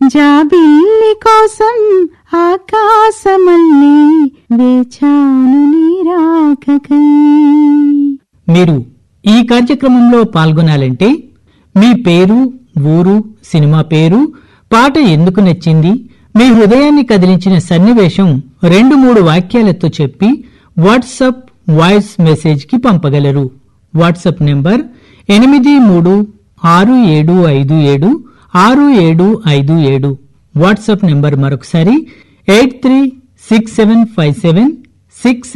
జాబిల్లి కోసం ఆకాశమల్లి వేచాను నీరాకకై మీరు ఈ కార్యక్రమంలో పాల్గొనాలంటే మీ పేరు ఊరు సినిమా పేరు పాట ఎందుకు నచ్చింది మీ హృదయాన్ని కదిలించిన సన్నివేశం రెండు మూడు వాక్యాలతో చెప్పి వాట్సప్ వాయిస్ మెసేజ్ కి పంపగలరు వాట్సప్ నెంబర్ ఎనిమిది మూడు ఆరు ఏడు ఐదు ఏడు ఆరు ఏడు ఐదు ఏడు వాట్సాప్ నెంబర్ మరొకసారి eight three six seven five seven six